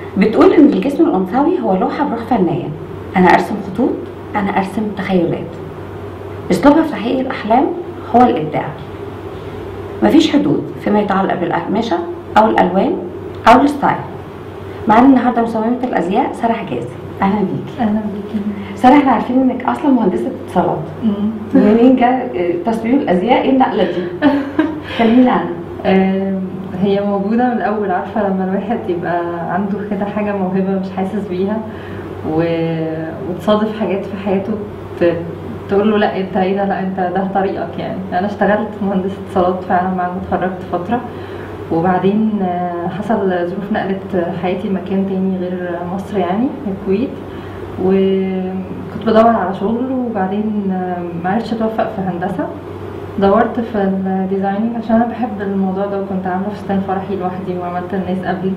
بتقول ان الجسم الانثوي هو لوحه بروح فنيه انا ارسم خطوط انا ارسم تخيلات اسلوبها في تحقيق الاحلام هو الابداع مفيش حدود فيما يتعلق بالاقمشه او الالوان او الستايل معانا النهارده مصممه الازياء ساره حجازي اهلا بيكي اهلا بيكي ساره احنا عارفين انك اصلا مهندسه اتصالات منين جا تصميم الازياء ايه النقله دي كلمينا عنها آم، هي موجودة من الأول عارفة لما الواحد يبقى عنده كده حاجة موهبة مش حاسس بيها و... وتصادف حاجات في حياته ت... تقول له لا انت ايه ده لا انت ده طريقك يعني انا اشتغلت مهندسة اتصالات فعلا بعد ما اتخرجت فترة وبعدين آه، حصل ظروف نقلت حياتي مكان تاني غير مصر يعني الكويت وكنت بدور على شغل وبعدين آه، معرفتش اتوفق في هندسة دورت في الديزايننج عشان انا بحب الموضوع ده وكنت عامله فستان فرحي لوحدي وعملت الناس قبلي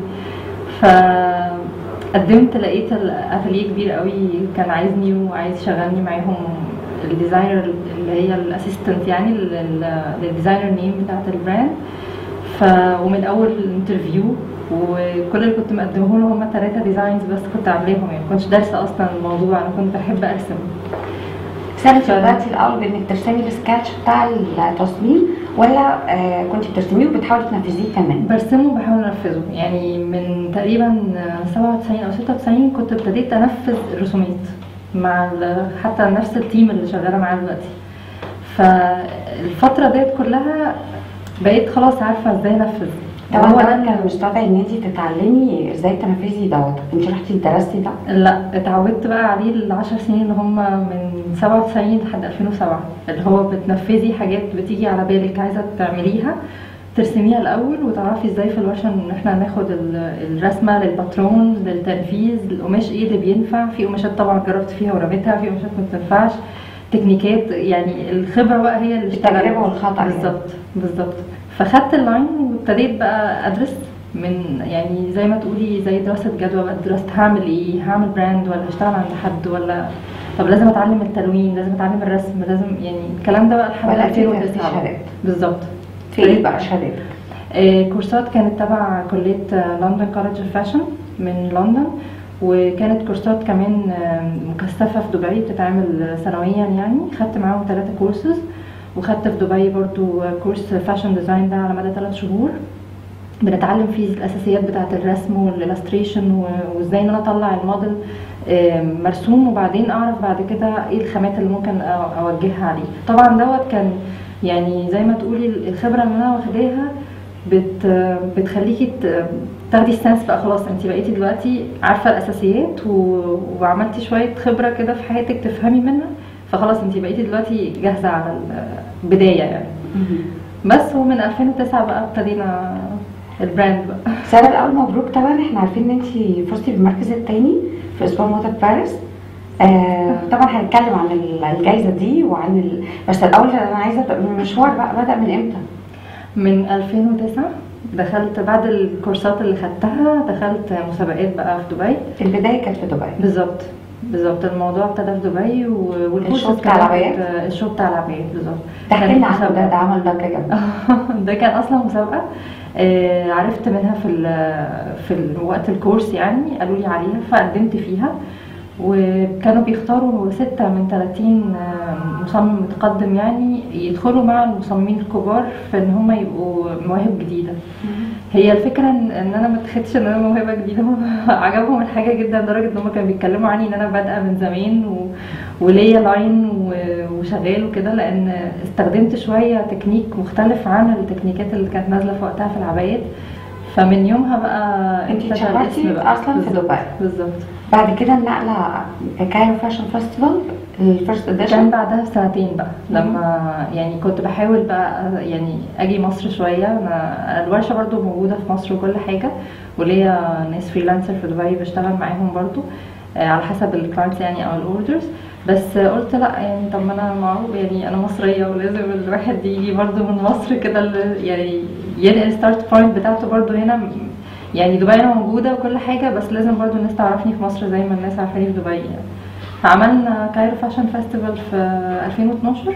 فقدمت لقيت الاتelier كبير قوي كان عايزني وعايز يشغلني معاهم الديزاينر اللي هي الاسيستنت يعني للديزاينر نيم بتاعت البراند ف ومن اول انترفيو وكل اللي كنت مقدمه له هم ثلاثه ديزاينز بس كنت عاملاهم يعني ما كنتش دارسه اصلا الموضوع انا كنت بحب ارسم ساره ف- بداتي الاول بانك ترسمي السكتش بتاع التصميم ولا آه كنت بترسميه وبتحاولي تنفذيه كمان برسمه وبحاول انفذه يعني من تقريبا 97 او 96 كنت ابتديت انفذ الرسومات مع ال- حتى نفس التيم اللي شغاله معاه دلوقتي فالفتره ديت كلها بقيت خلاص عارفه ازاي انفذ طبعا وهو ده ده كان مستدعي ان انت تتعلمي ازاي تنفذي دوت انت رحتي درستي ده لا اتعودت بقى عليه العشر سنين اللي هم من 97 لحد 2007 اللي هو بتنفذي حاجات بتيجي على بالك عايزه تعمليها ترسميها الاول وتعرفي ازاي في الورشه ان احنا ناخد ال- الرسمه للباترون للتنفيذ القماش ايه اللي بينفع في قماشات طبعا جربت فيها ورميتها في قماشات ما بتنفعش تكنيكات يعني الخبره بقى هي اللي اشتغلت التجربة والخطأ يعني. بالظبط بالظبط فخدت اللاين وابتديت بقى ادرس من يعني زي ما تقولي زي دراسه جدوى بقى درست هعمل ايه هعمل براند ولا هشتغل عند حد ولا طب لازم اتعلم التلوين لازم اتعلم الرسم لازم يعني الكلام ده بقى لحد بدأتي تاخدي 2009 شهادات. بالظبط في ايه بقى شهادات آه، كورسات كانت تبع كلية لندن كولج اوف فاشن من لندن وكانت كورسات كمان آه، مكثفة في دبي بتتعمل سنويا يعني خدت معاهم ثلاثة كورسز وخدت في دبي برضو كورس فاشن ديزاين ده على مدى ثلاث شهور بنتعلم فيه الاساسيات بتاعه الرسم والالستريشن و- وازاي ان انا اطلع الموديل آم، مرسوم وبعدين اعرف بعد كده ايه الخامات اللي ممكن أ- اوجهها عليه طبعا دوت كان يعني زي ما تقولي الخبره اللي انا واخداها بت بتخليكي ت- تاخدي السنس بقى خلاص انت بقيتي دلوقتي عارفه الاساسيات و... وعملتي شويه خبره كده في حياتك تفهمي منها فخلاص انت بقيتي دلوقتي جاهزه على البدايه يعني بس ومن 2009 بقى ابتدينا البراند بقى ساره الاول مبروك طبعا احنا عارفين ان انت فزتي بالمركز الثاني في اسبوع موضه باريس آه طبعا هنتكلم عن ال- الجائزه دي وعن ال... بس الاول انا عايزه أبدأ من المشوار بقى بدا من امتى؟ من 2009 دخلت بعد الكورسات اللي خدتها دخلت مسابقات بقى في دبي البدايه كانت في دبي بالظبط بالظبط الموضوع ابتدى في دبي و- والكورس الشو بتاع كمان العبايات؟ كانت- الشو بتاع العبايات بالظبط تحكي كانت لنا عنه مسابقة. ده ده عمل ضجه جامده ده كان اصلا مسابقه آه، عرفت منها في ال- في ال- وقت الكورس يعني قالوا لي عليها فقدمت فيها وكانوا بيختاروا ستة من 30 آه، مصمم متقدم يعني يدخلوا مع المصممين الكبار في ان هم يبقوا مواهب جديده هي الفكره ان إن انا ما اتخدتش ان انا موهبه جديده هم عجبهم الحاجه جدا لدرجه ان هم كانوا بيتكلموا عني ان انا بادئه من زمان و... وليا لاين و... وشغال وكده لان استخدمت شويه تكنيك مختلف عن التكنيكات اللي كانت نازله في وقتها في العبايات فمن يومها بقى انت ابتدى اتشهرتي الاسم بقى. اصلا في بالظبط. دبي بالظبط بعد كده النقله كايرو فاشن فيستيفال الفيرست كان اديشن بعدها بسنتين بقى لما يعني كنت بحاول بقى يعني اجي مصر شويه انا الورشه برضو موجوده في مصر وكل حاجه وليا ناس فريلانسر في دبي بشتغل معاهم برضو آه، على حسب الكلاينتس يعني او الاوردرز بس قلت لا يعني طب ما انا معروف يعني انا مصريه ولازم الواحد يجي برضو من مصر كده ال- يعني ينقل الستارت بوينت بتاعته برضو هنا يعني دبي انا موجوده وكل حاجه بس لازم برضو الناس تعرفني في مصر زي ما الناس عارفاني في دبي يعني فعملنا كايرو فاشن فيستيفال في 2012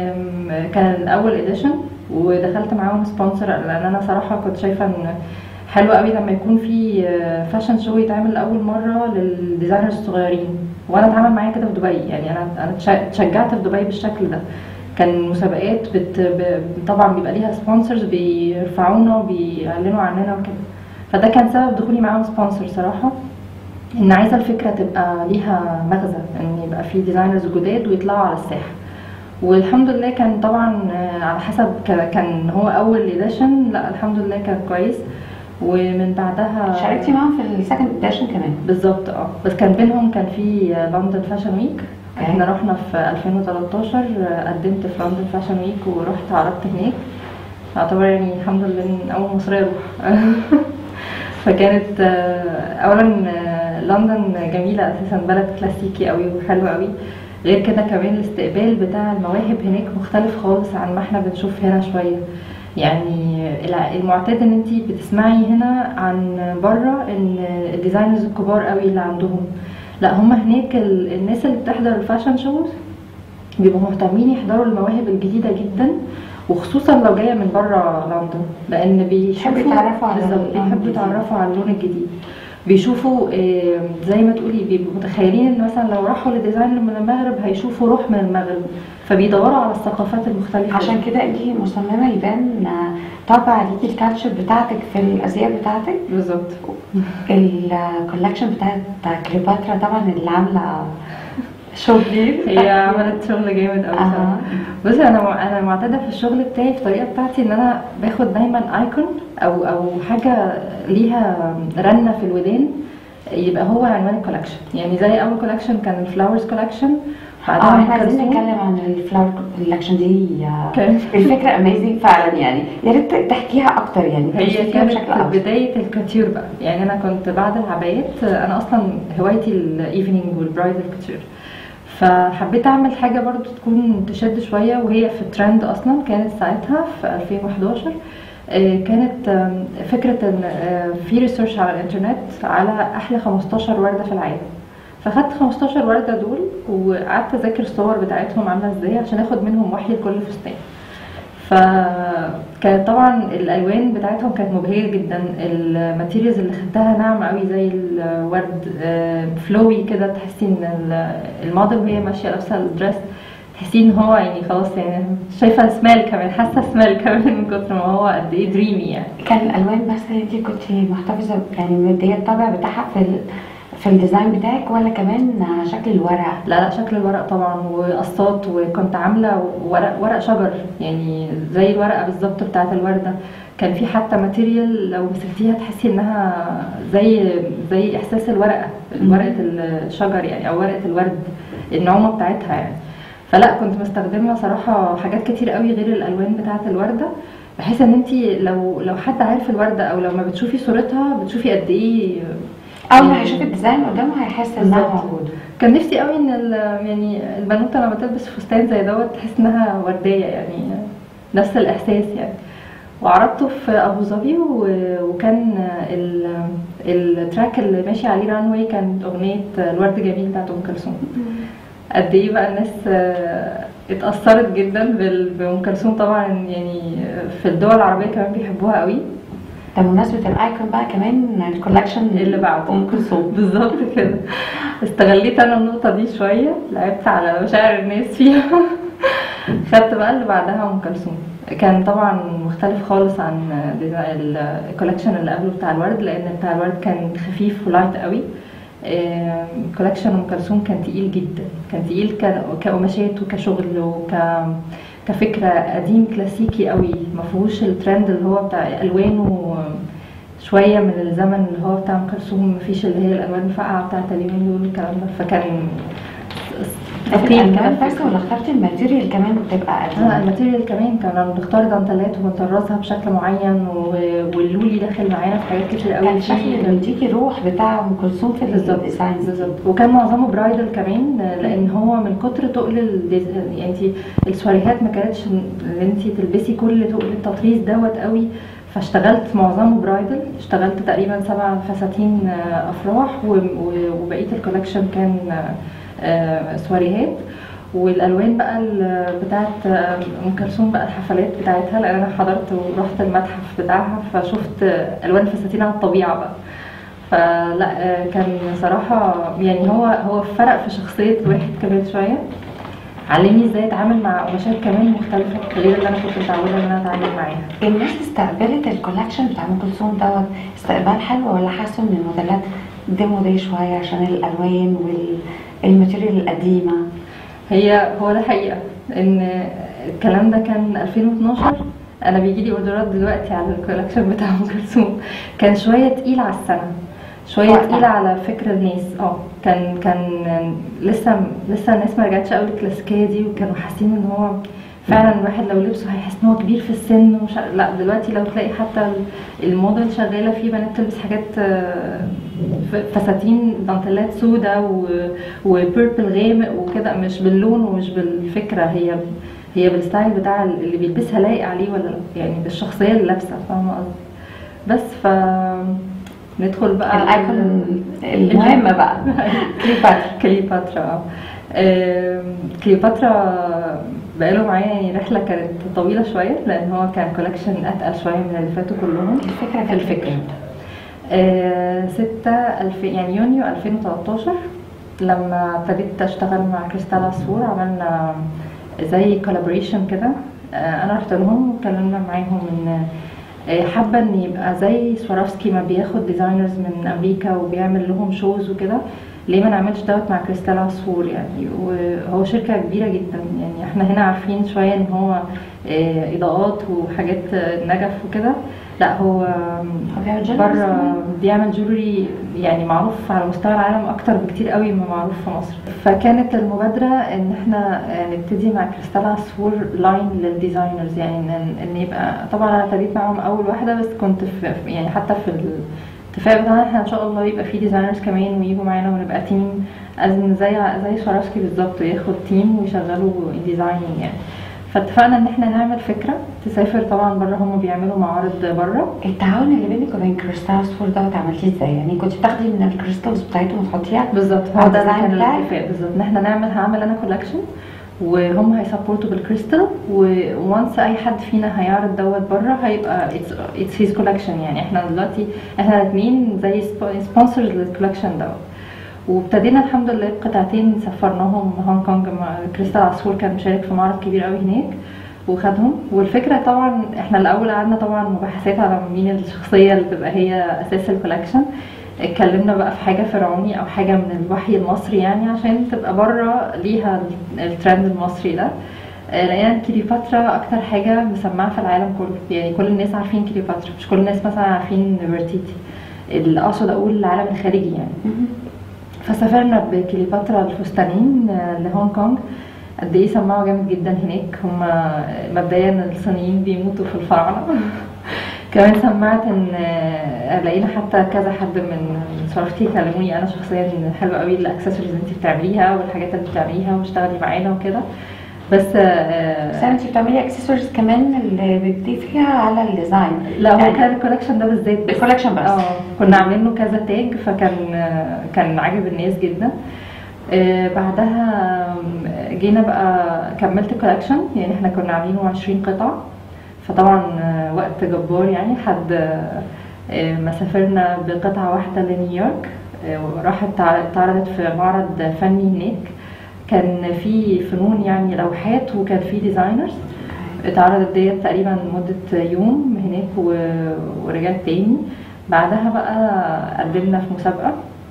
آم، كان اول اديشن ودخلت معاهم سبونسر لان انا صراحه كنت شايفه ان حلو قوي لما يكون في فاشن شو يتعمل لاول مره للديزاينرز الصغيرين وانا اتعامل معايا كده في دبي يعني انا انا اتش- اتشجعت في دبي بالشكل ده كان مسابقات بت... ب... طبعا بيبقى ليها سبونسرز بيرفعونا وبيعلنوا عننا وكده فده كان سبب دخولي معاهم سبونسر صراحه ان عايزه الفكره تبقى ليها مغزى ان يبقى في ديزاينرز جداد ويطلعوا على الساحه والحمد لله كان طبعا آه، على حسب ك- كان هو اول اديشن لا الحمد لله كان كويس ومن بعدها شاركتي معاهم في السكند اديشن كمان بالظبط اه بس كان بينهم كان في لندن فاشن ويك أوكي. احنا رحنا في 2013 آه، قدمت في لندن فاشن ويك ورحت عرضت هناك اعتبر يعني الحمد لله ان اول مصريه اروح فكانت آه، اولا آه، لندن جميله اساسا بلد كلاسيكي قوي وحلو قوي غير كده كمان الاستقبال بتاع المواهب هناك مختلف خالص عن ما احنا بنشوف هنا شويه يعني الع- المعتاد ان انت بتسمعي هنا عن بره ان الديزاينرز الكبار قوي اللي عندهم لا هم هناك ال- الناس اللي بتحضر الفاشن شوز بيبقوا مهتمين يحضروا المواهب الجديده جدا وخصوصا لو جايه من بره لندن لان بيحبوا يتعرفوا على بالظبط اللون بيحبوا الجديد. يتعرفوا على اللون الجديد بيشوفوا آه، زي ما تقولي بيبقوا متخيلين ان مثلا لو راحوا لديزاينر من المغرب هيشوفوا روح من المغرب فبيدوروا على الثقافات المختلفه عشان كده انت مصممه يبان طبع ليكي الكالتشر بتاعتك في الازياء بتاعتك بالظبط الكولكشن بتاعت كليوباترا طبعا اللي عامله شغل هي عملت شغل جامد قوي اها صراحة. بصي انا انا معتاده في الشغل بتاعي في الطريقه بتاعتي ان انا باخد دايما ايكون او او حاجه ليها رنه في الودان يبقى هو عنوان الكولكشن يعني زي اول كولكشن كان الفلاورز كولكشن اه احنا عايزين نتكلم عن الفلاور كولكشن دي كان- الفكره اميزنج فعلا يعني يا ريت تحكيها اكتر يعني هي توصفيها كانت بشكل افضل بداية الكوتير بقى يعني أنا كنت بعد العبايات أنا أصلا هوايتي الإيفنينج والبرايدل كوتير فحبيت أعمل حاجة برضو تكون تشد شوية وهي في الترند أصلا كانت ساعتها في 2011 آه، كانت آم، فكرة إن آه، في ريسيرش على الإنترنت على أحلى 15 وردة في العالم فخدت 15 وردة دول وقعدت أذاكر الصور بتاعتهم عاملة إزاي عشان آخد منهم وحي لكل فستان فكانت طبعا الالوان بتاعتهم كانت مبهجه جدا الماتيريالز اللي خدتها ناعمه قوي زي الورد آه، فلوي كده تحسي ان ال- الموديل وهي ماشيه لابسه الدريس تحسي ان هو يعني خلاص يعني شايفه سمال كمان حاسه سمال كمان من كتر ما هو قد ايه دريمي يعني كان الالوان بس انت كنت محتفظه يعني مديه الطابع بتاعها في ال... في الديزاين بتاعك ولا كمان شكل الورق لا لا شكل الورق طبعا وقصات وكنت عامله ورق ورق شجر يعني زي الورقه بالظبط بتاعه الورده كان في حتى ماتيريال لو مسكتيها تحسي انها زي زي احساس الورقه ورقه الشجر يعني او ورقه الورد النعومه بتاعتها يعني فلا كنت مستخدمه صراحه حاجات كتير قوي غير الالوان بتاعه الورده بحيث ان انت لو لو حد عارف الورده او لما بتشوفي صورتها بتشوفي قد ايه اول ما هيشوف الديزاين قدامه هيحس انها بالظبط. موجوده كان نفسي قوي ان ال- يعني البنوته لما تلبس فستان زي دوت تحس انها ورديه يعني نفس الاحساس يعني وعرضته في ابو ظبي و- وكان ال- التراك اللي ماشي عليه رانوي كانت اغنيه الورد جميل بتاعت ام كلثوم قد ايه بقى الناس آه، اتأثرت جدا بال- بأم كلثوم طبعا يعني في الدول العربية كمان بيحبوها قوي ده بمناسبه الايكون بقى كمان الكولكشن اللي بعده ام كلثوم بالظبط كده استغليت انا النقطة دي شوية لعبت على مشاعر الناس فيها خدت بقى اللي بعدها ام كلثوم كان طبعا مختلف خالص عن الكولكشن اللي قبله بتاع الورد لان بتاع الورد كان خفيف ولايت قوي كولكشن ام كلثوم كان تقيل جدا كان تقيل ك- كقماشات وكشغل وك كفكره قديم كلاسيكي قوي ما فيهوش الترند اللي هو بتاع الوانه شويه من الزمن اللي هو بتاع ام كلثوم مفيش اللي هي الالوان الفاقعه بتاعت اليومين دول والكلام ده فكان لكن تقيل الالوان كده بس ولا اخترتي الماتيريال كمان بتبقى اه الوان الماتيريال كمان كنا بنختار دانتلات وبنطرزها بشكل معين و- واللولي داخل معانا في حاجات كتير قوي كان شكل في- بيديكي روح بتاع ام كلثوم في بالظبط الديزاينز بالظبط وكان معظمه برايدل كمان لان هو من كتر تقل الديز- يعني انت السواريهات ما كانتش ان انت تلبسي كل تقل التطريز دوت قوي فاشتغلت معظمه برايدل اشتغلت تقريبا سبع فساتين آه، افراح و- و- وبقيه الكولكشن كان آه، آه، سواريهات والالوان بقى ال- بتاعت ام كلثوم بقى الحفلات بتاعتها لان انا حضرت ورحت المتحف بتاعها فشفت الوان فساتين على الطبيعه بقى فلا آه، كان صراحه يعني هو هو فرق في شخصيه الواحد كمان شويه علمني ازاي اتعامل مع قماشات كمان مختلفه غير اللي انا كنت متعوده ان انا اتعامل معاها الناس استقبلت الكولكشن بتاع ام كلثوم دوت استقبال حلو ولا حاسوا ان الموديلات ديمو دي شويه عشان الالوان والماتيريال القديمه هي هو ده حقيقة ان الكلام ده كان 2012 انا بيجي لي اوردرات دلوقتي على الكولكشن بتاع ام كلثوم كان شوية تقيل على السنة شوية وقتها. تقيل على فكر الناس اه كان كان لسه لسه الناس ما رجعتش قوي الكلاسيكية دي وكانوا حاسين ان هو فعلا الواحد لو لبسه هيحس ان هو كبير في السن ومش ع- لا دلوقتي لو تلاقي حتى ال- الموديل شغاله فيه بنات تلبس حاجات آه، ف- فساتين دانتيلات سودا وبيربل غامق وكده مش باللون ومش بالفكره هي هي بالستايل بتاع اللي بيلبسها لايق عليه ولا لا يعني بالشخصيه اللي لابسه فاهمه قصدي بس ف ندخل بقى الايكون المهمه بقى كليبات كليوباترا اه آم، كليوباترا بقاله معايا يعني رحله كانت طويله شويه لان هو كان كولكشن اتقل شويه من اللي فاتوا كلهم الفكره في كانت الفكره إيه؟ آه، ستة ألف يعني يونيو 2013 لما ابتديت اشتغل مع كريستال عصفور عملنا زي كولابوريشن كده آه، انا رحت لهم واتكلمنا معاهم ان آه، حابه ان يبقى زي سوارافسكي ما بياخد ديزاينرز من امريكا وبيعمل لهم شوز وكده ليه ما نعملش دوت مع كريستال عصفور يعني وهو شركه كبيره جدا يعني احنا هنا عارفين شويه ان هو آه، اضاءات وحاجات آه، نجف وكده لا هو هو بيعمل jewelry بره كمان؟ بيعمل جولري يعني معروف على مستوى العالم اكتر بكتير قوي ما معروف في مصر فكانت المبادره ان احنا آه، نبتدي مع كريستال عصفور لاين للديزاينرز يعني ان إن يبقى طبعا انا ابتديت معاهم اول واحده بس كنت في في- يعني حتى في الاتفاق بتاعنا احنا ان شاء الله يبقى في ديزاينرز كمان ويجوا معانا ونبقى تيم أزن زي زي سوارسكي بالظبط ياخد تيم ويشغلوا ديزايننج يعني فاتفقنا ان احنا نعمل فكره تسافر طبعا بره هم بيعملوا معارض بره التعاون اللي بينك وبين كريستال عصفور دوت عملتيه ازاي؟ يعني كنت بتاخدي من الكريستالز بتاعتهم وتحطيها بالظبط هو على ده اللي الديزاين كان بتاعك؟ الاتفاق بالظبط ان احنا نعمل هعمل انا كولكشن وهم هيسبورتوا بالكريستال وونس اي حد فينا هيعرض دوت بره هيبقى اتس هيز كولكشن يعني احنا دلوقتي احنا الاثنين زي سبونسرز للكولكشن دوت وابتدينا الحمد لله بقطعتين سفرناهم هونج كونج مع كريستال عصفور كان مشارك في معرض كبير قوي هناك وخدهم والفكره طبعا احنا الاول قعدنا طبعا مباحثات على مين الشخصيه اللي تبقى هي اساس الكولكشن اتكلمنا بقى في حاجه فرعوني او حاجه من الوحي المصري يعني عشان تبقى بره ليها الترند المصري ده آه، لقينا كليوباترا اكتر حاجه مسمعه في العالم كله يعني كل الناس عارفين كليوباترا مش كل الناس مثلا عارفين نفرتيتي اللي اقصد اقول العالم الخارجي يعني مهم. فسافرنا بكليوباترا الفستانين آه، لهونج كونج قد ايه سمعوا جامد جدا هناك هم مبدئيا الصينيين بيموتوا في الفراعنه كمان سمعت ان آه، لقينا حتى كذا حد من صورتي كلموني انا شخصيا إن حلوه قوي الاكسسوارز اللي انت بتعمليها والحاجات اللي بتعمليها واشتغلي معانا وكده بس آه، بس انت بتعملي اكسسوارز كمان اللي بتضيفيها على الديزاين لا هو يعني كان الكولكشن ده بالذات بس الكولكشن بس. اه كنا عاملين له كذا تاج فكان كان عاجب الناس جدا آه، بعدها آم، جينا بقى كملت الكولكشن يعني احنا كنا عاملينه 20 قطعة فطبعا آه، وقت جبار يعني حد آه، ما سافرنا بقطعة واحدة لنيويورك آه، وراحت تع- اتعرضت في معرض فني هناك كان في فنون يعني لوحات وكان في ديزاينرز اتعرضت ديت تقريبا مدة يوم هناك و- ورجعت تاني بعدها بقى قدمنا في مسابقة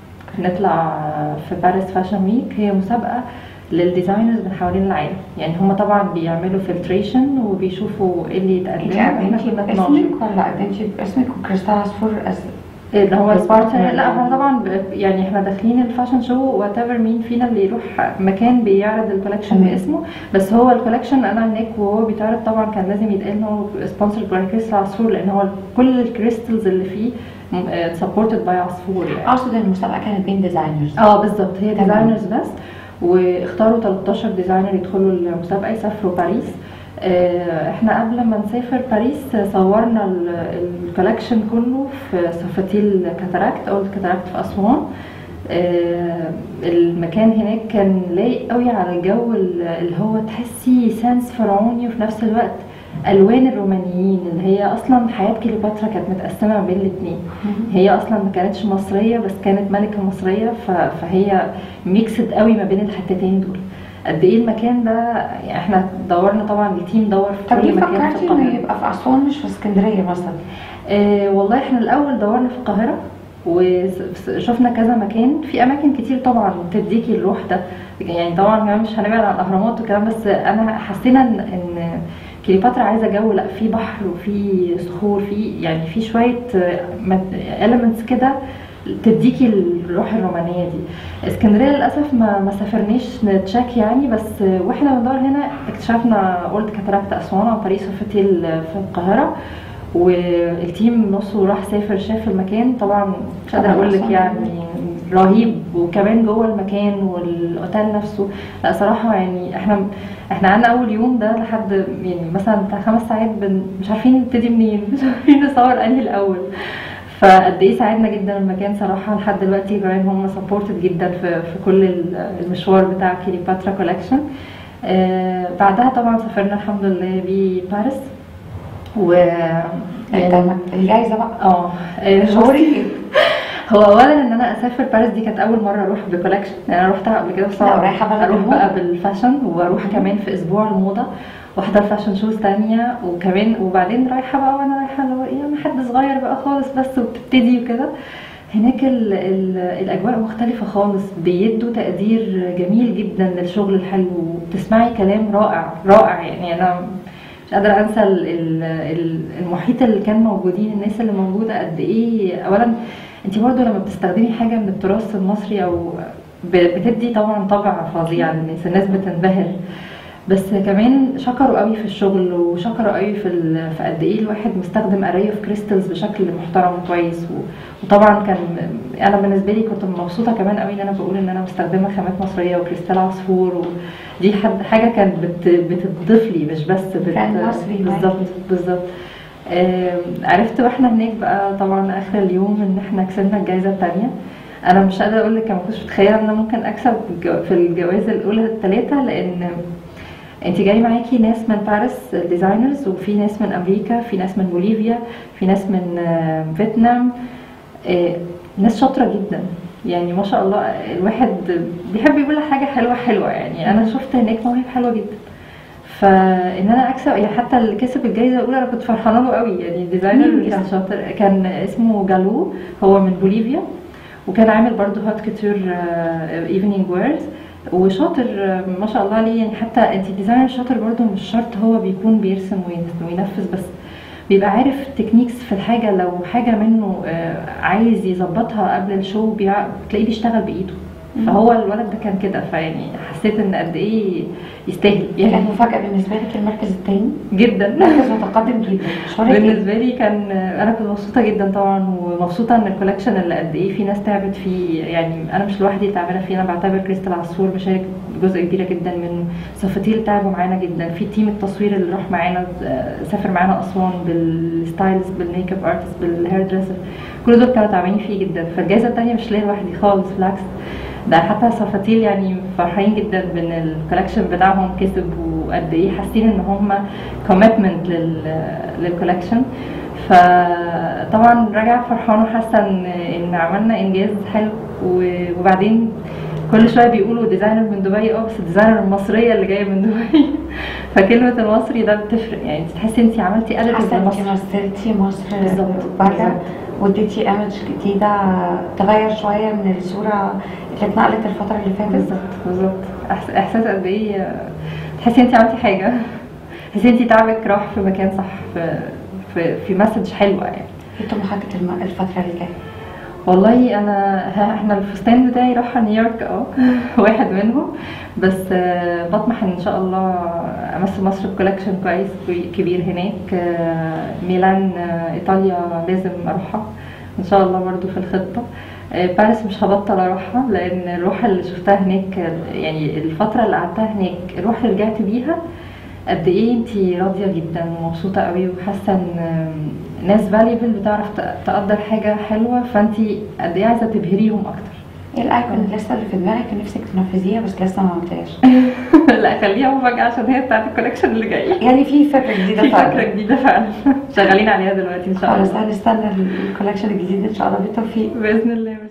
نطلع في باريس فاشن ويك هي مسابقة للديزاينرز من حوالين العالم يعني هم طبعا بيعملوا فلتريشن وبيشوفوا ايه اللي انت يتقدم احنا قدمتي كنا 12 باسمك ولا قدمتي باسمك وكريستال عصفور أز... اللي هو بس البارتنر partner لا هو يعني. طبعا ب- يعني احنا داخلين الفاشن شو وات ايفر مين فينا اللي يروح مكان بيعرض الكولكشن تمام. باسمه بس هو الكولكشن انا هناك وهو بيتعرض طبعا كان لازم يتقال ان هو سبونسر باي كريستال عصفور لان هو كل الكريستالز اللي فيه سبورتد باي عصفور يعني اقصد ان المسابقه كانت بين ديزاينرز اه بالظبط هي تمام. ديزاينرز بس واختاروا 13 ديزاينر يدخلوا المسابقه يسافروا باريس آه، احنا قبل ما نسافر باريس آه، صورنا ال- الكولكشن كله في صفتيل كاتاراكت او الكاتاراكت في اسوان آه، المكان هناك كان لايق قوي على الجو ال- اللي هو تحسي سانس فرعوني وفي نفس الوقت الوان الرومانيين اللي هي اصلا حياه كليوباترا كانت متقسمه ما بين الاثنين هي اصلا ما كانتش مصريه بس كانت ملكه مصريه ف- فهي ميكسد قوي ما بين الحتتين دول قد ايه المكان ده يعني احنا دورنا طبعا التيم دور في طب كل ليه مكان في فكرتي انه القاهره يبقى في اسوان مش في اسكندريه مثلا؟ آه والله احنا الاول دورنا في القاهره وشفنا كذا مكان في اماكن كتير طبعا تديكي الروح ده يعني طبعا كمان مش هنبعد عن الاهرامات وكلام بس انا حسينا ان ان كليوباترا عايزه جو لا في بحر وفي صخور في يعني في شويه المنتس كده تديكي الروح الرومانيه دي اسكندريه للاسف ما ما سافرناش نتشاك يعني بس واحنا بندور هنا اكتشفنا اولد كاتاراكت اسوان عن طريق سوفتيل في القاهره والتيم نصه راح سافر شاف المكان طبعا مش قادره طبعاً اقول لك أسوان يعني رهيب وكمان جوه المكان والاوتيل نفسه لا صراحه يعني احنا احنا قعدنا اول يوم ده لحد يعني مثلا بتاع خمس ساعات بن مش عارفين نبتدي منين مش عارفين نصور انهي الاول فقد ايه ساعدنا جدا المكان صراحه لحد دلوقتي كمان هم سبورتد جدا في في كل المشوار بتاع كليوباترا كولكشن آه بعدها طبعا سافرنا الحمد لله بباريس و انت الجايزه بقى اه آه، شعورك ايه؟ هو اولا ان انا اسافر باريس دي كانت اول مره اروح بكولكشن يعني انا رحتها قبل كده بس لا، ورايحة بلد اروح الموضة. بقى بالفاشن واروح كمان في اسبوع الموضه واحضر فاشن شوز تانية وكمان وبعدين رايحه بقى وانا رايحه اللي هو ايه انا حد صغير بقى خالص بس وبتبتدي وكده هناك ال ال الاجواء مختلفه خالص بيدوا تقدير جميل جدا للشغل الحلو وبتسمعي كلام رائع رائع يعني انا مش قادره انسى ال- ال- ال- المحيط اللي كان موجودين الناس اللي موجوده قد ايه اولا انت برضو لما بتستخدمي حاجه من التراث المصري او ب- بتدي طبعا طبع فظيع للناس الناس بتنبهر بس كمان شكروا قوي في الشغل وشكروا قوي في ال- في قد ايه الواحد مستخدم اري اوف كريستالز بشكل محترم كويس و- وطبعا كان انا بالنسبه لي كنت مبسوطه كمان قوي ان انا بقول ان انا مستخدمه خامات مصريه وكريستال عصفور ودي حد حاجه كانت بت بتضيف لي مش بس بت كان مصري معاكي. بالظبط بالظبط آم، عرفت واحنا هناك بقى طبعا اخر اليوم ان احنا كسبنا الجائزه الثانيه انا مش قادره اقول لك انا ما كنتش متخيله ان انا ممكن اكسب الجو- في الجوائز الاولى الثلاثه لان انت جاي معاكي ناس من باريس ديزاينرز وفي ناس من امريكا في ناس من بوليفيا في ناس من آه، فيتنام آه، ناس شاطره جدا يعني ما شاء الله الواحد بيحب يقول حاجه حلوه حلوه يعني انا شفت هناك مواهب حلوه جدا فان انا اكسب يعني حتى اللي كسب الجائزه الاولى انا كنت فرحانه له قوي يعني مين ديزاينر كان كسب؟ شاطر كان اسمه جالو هو من بوليفيا وكان عامل برضه هات كتير ايفنينج ويرز وشاطر آه، ما شاء الله عليه يعني حتى انت ديزاينر شاطر برضه مش شرط هو بيكون بيرسم وين- وينفذ بس بيبقى عارف تكنيكس في الحاجه لو حاجه منه آه، عايز يظبطها قبل الشو بيع- بتلاقيه بيشتغل بايده فهو الولد ده كان كده فيعني حسيت ان قد ايه يستاهل يعني كانت مفاجاه بالنسبه لك المركز الثاني جدا مركز متقدم جدا شعورك ايه؟ بالنسبه لي كان انا كنت مبسوطه جدا طبعا ومبسوطه ان الكولكشن اللي قد ايه في ناس تعبت فيه يعني انا مش لوحدي اللي تعبانه فيه انا بعتبر كريستال عصفور بشارك جزء كبير جدا منه صفتيل تعبوا معانا جدا في تيم التصوير اللي راح معانا آه، سافر معانا اسوان بالستايلز بالميك اب ارتست بالهير دريسر كل دول كانوا تعبانين فيه جدا فالجائزه الثانيه مش ليا لوحدي خالص بالعكس ده حتى صفاتيل يعني فرحانين جدا بان الكولكشن بتاعهم كسب وقد ايه حاسين ان هم كوميتمنت للكولكشن فطبعا راجعه فرحانه وحاسه ان ان عملنا انجاز حلو و- وبعدين كل شويه بيقولوا ديزاينر من دبي اه بس الديزاينر المصريه اللي جايه من دبي فكلمه المصري ده بتفرق يعني تحسي انت عملتي ادب حاسه انت بالمصري مثلتي مصر بالظبط، بره بالظبط. واديتي ايمج جديده تغير شويه من الصوره اللي اتنقلت الفتره اللي فاتت بالظبط بالظبط إحس- احساس قد ايه آه، تحسي انت عملتي حاجه تحسي انت تعبك راح في مكان صح في في, في مسج حلوه يعني ايه طموحاتك الم- الفتره اللي جايه؟ والله انا ها احنا الفستان بتاعي راح نيويورك اه واحد منهم بس آه، بطمح ان شاء الله امثل مصر بكولكشن كويس كوي- كبير هناك آه، ميلان آه، ايطاليا لازم اروحها ان شاء الله برضو في الخطه آه، باريس مش هبطل اروحها لان الروح اللي شفتها هناك آه، يعني الفتره اللي قعدتها هناك الروح اللي رجعت بيها قد ايه انتي راضيه جدا ومبسوطه قوي وحاسه ان ناس فاليبل بتعرف ت- تقدر حاجه حلوه فانتي قد ايه عايزه تبهريهم اكتر ايه الايكون لسه اللي في دماغك كان نفسك تنفذيها بس لسه ما عملتهاش لا خليها مفاجأة عشان هي بتاعت الكولكشن اللي جاي يعني في فكره جديده في فعلا فكرة جديدة فعلا شغالين عليها دلوقتي ان شاء خلاص الله هنستنى الكولكشن الجديد ان شاء الله بالتوفيق بإذن الله